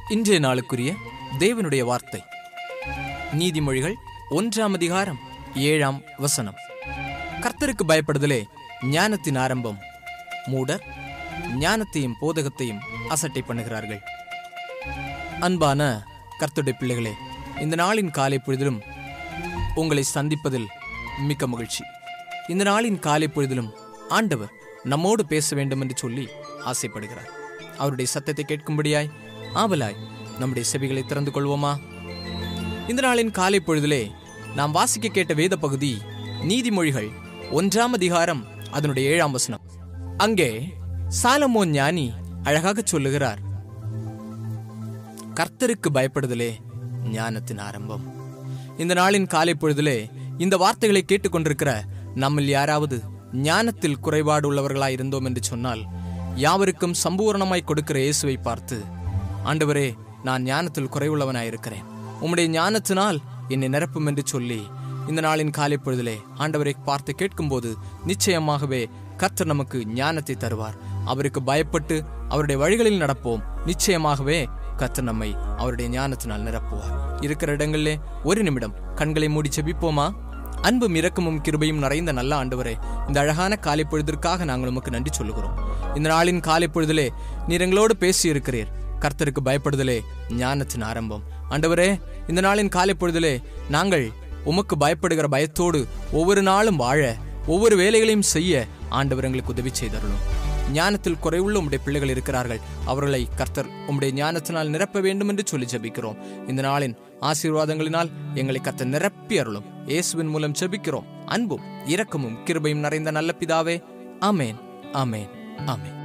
இன்றைய நாளுக்குரிய தேவனுடைய வார்த்தை நீதிமொழிகள் ஒன்றாம் அதிகாரம் ஏழாம் வசனம் கர்த்தருக்கு பயப்படுதலே ஞானத்தின் ஆரம்பம் மூடர் ஞானத்தையும் போதகத்தையும் அசட்டை பண்ணுகிறார்கள் அன்பான கர்த்தருடைய பிள்ளைகளே இந்த நாளின் காலை பொழுதிலும் உங்களை சந்திப்பதில் மிக்க மகிழ்ச்சி இந்த நாளின் காலை பொழுதிலும் ஆண்டவர் நம்மோடு பேச வேண்டும் என்று சொல்லி ஆசைப்படுகிறார் அவருடைய சத்தத்தை கேட்கும்படியாய் ஆவலாய் நம்முடைய செவிகளை திறந்து கொள்வோமா இந்த நாளின் காலை பொழுதிலே நாம் வாசிக்க கேட்ட வேத பகுதி நீதிமொழிகள் ஒன்றாம் அதிகாரம் அதனுடைய ஏழாம் வசனம் அங்கே சாலமோன் ஞானி அழகாக சொல்லுகிறார் கர்த்தருக்கு பயப்படுதலே ஞானத்தின் ஆரம்பம் இந்த நாளின் காலை பொழுதிலே இந்த வார்த்தைகளை கேட்டுக்கொண்டிருக்கிற நம்மில் யாராவது ஞானத்தில் குறைபாடு உள்ளவர்களாய் இருந்தோம் என்று சொன்னால் யாவருக்கும் சம்பூரணமாய் கொடுக்கிற இயேசுவை பார்த்து ஆண்டவரே நான் ஞானத்தில் குறைவுள்ளவனாயிருக்கிறேன் உம்முடைய ஞானத்தினால் என்னை நிரப்பும் என்று சொல்லி இந்த நாளின் காலை பொழுதிலே ஆண்டவரை பார்த்து கேட்கும்போது நிச்சயமாகவே கர்த்தர் நமக்கு ஞானத்தை தருவார் அவருக்கு பயப்பட்டு அவருடைய வழிகளில் நடப்போம் நிச்சயமாகவே கர்த்தர் நம்மை அவருடைய ஞானத்தினால் நிரப்புவார் இருக்கிற இடங்களிலே ஒரு நிமிடம் கண்களை மூடி செபிப்போமா அன்பும் இரக்கமும் கிருபையும் நிறைந்த நல்ல ஆண்டவரே இந்த அழகான காலை பொழுதிற்காக நாங்கள் உமக்கு நன்றி சொல்லுகிறோம் இந்த நாளின் காலை பொழுதிலே நீர் எங்களோடு பேசி இருக்கிறீர் கர்த்தருக்கு பயப்படுதலே ஞானத்தின் ஆரம்பம் ஆண்டவரே இந்த நாளின் காலை பொழுதிலே நாங்கள் உமக்கு பயப்படுகிற பயத்தோடு ஒவ்வொரு நாளும் வாழ ஒவ்வொரு வேலைகளையும் செய்ய ஆண்டவர் எங்களுக்கு உதவி செய்தருளும் ஞானத்தில் குறைவுள்ள உம்முடைய பிள்ளைகள் இருக்கிறார்கள் அவர்களை கர்த்தர் உம்முடைய ஞானத்தினால் நிரப்ப வேண்டும் என்று சொல்லி ஜெபிக்கிறோம் இந்த நாளின் ஆசீர்வாதங்களினால் எங்களை கர்த்தர் நிரப்பி அருளும் இயேசுவின் மூலம் ஜெபிக்கிறோம் அன்பும் இரக்கமும் கிருபையும் நிறைந்த நல்ல பிதாவே ஆமேன் ஆமேன் ஆமேன்